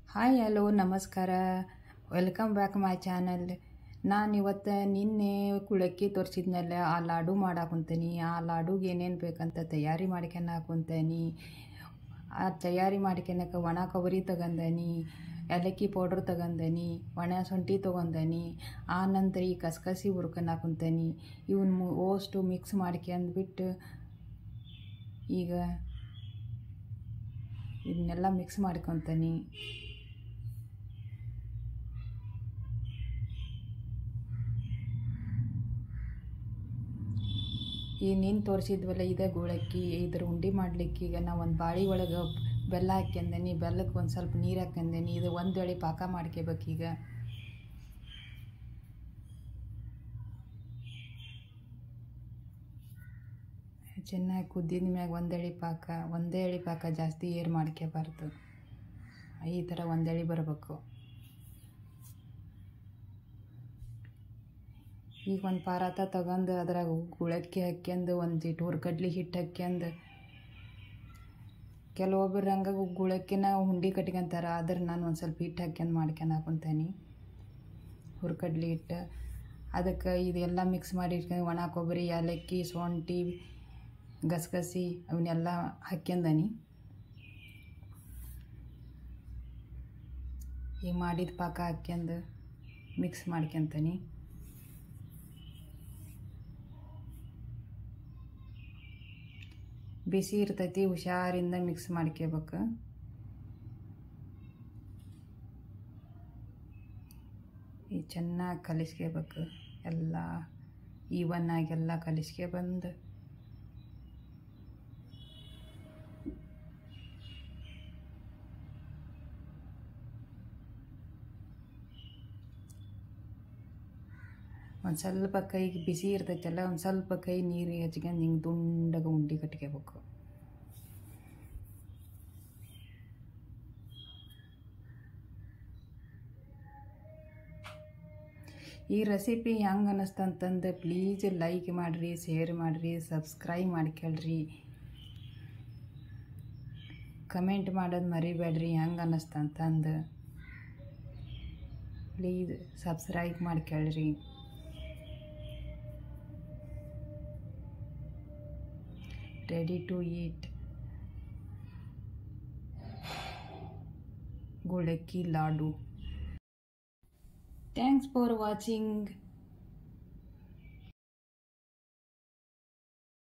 hi hello ನಮಸ್ಕಾರ welcome back my channel ನಾನು ಇವತ್ತು ನಿನ್ನೆ ಕುಳಕ್ಕಿ ತೋರಿಸಿದ್ನಲ್ಲ ಆ ಲಾಡು ಮಾಡಾಕುಂತೀನಿ ಆ ಲಾಡುಗೆ ಏನೇನು ಬೇಕಂತ ತಯಾರಿ ಮಾಡ್ಕೊಳಕುಂತೀನಿ ಆ ತಯಾರಿ ಮಾಡ್ಕೊಳಕ್ಕೆ ಒಣ ಕೊಬ್ಬರಿ ತಗೊಂಡನಿ ಏಲಕ್ಕಿ ಪೌಡ್ರ್ ತಗೊಂಡನಿ ಒಣ ಶುಂಠಿ ತೊಗೊಂಡನಿ ಆ ನಂತರ ಈ ಕಸ್ಕಸಿ ಹುರ್ಕೊಳಕುಂತೀನಿ ಇವನ್ನ ಓಷ್ಟು ಮಿಕ್ಸ್ ಮಾಡ್ಕೊಂಡ್ಬಿಟ್ಟು ಈಗ ಇದನ್ನೆಲ್ಲ ಮಿಕ್ಸ್ ಮಾಡ್ಕೊತೀನಿ ಈ ನೀನು ತೋರಿಸಿದ್ವಲ್ಲ ಇದೇ ಗುಳಕ್ಕಿ ಇದ್ರ ಉಂಡೆ ಮಾಡ್ಲಿಕ್ಕೆ ಈಗ ನಾವು ಒಂದು ಬಾಳಿ ಒಳಗೆ ಬೆಲ್ಲ ಹಾಕ್ಯಂದೇನಿ ಬೆಲ್ಲಕ್ಕೆ ಒಂದು ಸ್ವಲ್ಪ ನೀರು ಹಾಕ್ಯಂದೇನಿ ಇದು ಒಂದು ಎಳೆ ಪಾಕ ಮಾಡ್ಕೋಬೇಕೀಗ ಚೆನ್ನಾಗಿ ಕುದ್ದಿದ ಮ್ಯಾಗ ಒಂದು ಎಳೆ ಪಾಕ ಒಂದೇ ಎಳೆ ಪಾಕ ಜಾಸ್ತಿ ಏರ್ ಮಾಡ್ಕೋಬಾರ್ದು ಈ ಥರ ಒಂದು ಎಳೆ ಬರಬೇಕು ಈಗ ಒಂದು ಪಾರಾತ ತಗೊಂಡು ಅದ್ರಾಗ ಗುಳಕ್ಕಿ ಹಾಕ್ಯಂದು ಒಂದು ಇಟ್ಟು ಹುರ್ಗಡ್ಲಿ ಹಿಟ್ಟು ಹಾಕ್ಯಂದು ಕೆಲವೊಬ್ಬರು ಹಂಗೆ ಗುಳಕ್ಕಿನ ಹುಂಡಿ ಕಟ್ಕೊಂತಾರ ಆದ್ರೆ ನಾನು ಒಂದು ಸ್ವಲ್ಪ ಹಿಟ್ಟು ಹಾಕ್ಯಂದು ಮಾಡ್ಕೊಂಡು ಹಾಕೊಂತೇನೆ ಹುರ್ಗಡ್ಲಿ ಹಿಟ್ಟು ಅದಕ್ಕೆ ಇದೆಲ್ಲ ಮಿಕ್ಸ್ ಮಾಡಿ ಇಟ್ಕೊಂಡು ಒಣ ಕೊಬ್ಬರಿ ಏಲಕ್ಕಿ ಶುಂಠಿ ಗಸಗಸಿ ಅವನ್ನೆಲ್ಲ ಹಾಕ್ಯಂದನಿ ಈಗ ಮಾಡಿದ ಪಾಕ ಹಾಕ್ಯಂದು ಮಿಕ್ಸ್ ಮಾಡ್ಕೊತೀನಿ ಬಿಸಿ ಇರ್ತೈತಿ ಹುಷಾರಿಂದ ಮಿಕ್ಸ್ ಮಾಡ್ಕೋಬೇಕು ಈ ಚೆನ್ನಾಗಿ ಕಲಿಸ್ಕೋಬೇಕು ಎಲ್ಲ ಈವನ್ ಆಗೆಲ್ಲ ಕಲಿಸ್ಕೆ ಬಂದು ಒಂದು ಸ್ವಲ್ಪ ಕೈಗೆ ಬಿಸಿ ಇರ್ತೈತಲ್ಲ ಒಂದು ಸ್ವಲ್ಪ ಕೈ ನೀರು ಹಚ್ಕೊಂಡು ಹಿಂಗೆ ದುಂಡಗ ಉಂಡೆ ಕಟ್ಕೋಬೇಕು ಈ ರೆಸಿಪಿ ಹೆಂಗೆ ಅನ್ನಿಸ್ತಂತಂದು ಪ್ಲೀಸ್ ಲೈಕ್ ಮಾಡಿರಿ ಶೇರ್ ಮಾಡಿರಿ ಸಬ್ಸ್ಕ್ರೈಬ್ ಮಾಡ್ಕೊಳ್ರಿ ಕಮೆಂಟ್ ಮಾಡೋದು ಮರಿಬೇಡ್ರಿ ಹೆಂಗೆ ಅನ್ನಿಸ್ತಂತಂದು ಪ್ಲೀಸ್ ಸಬ್ಸ್ಕ್ರೈಬ್ ಮಾಡ್ಕೊಳ್ರಿ ready to eat gulekki ladu thanks for watching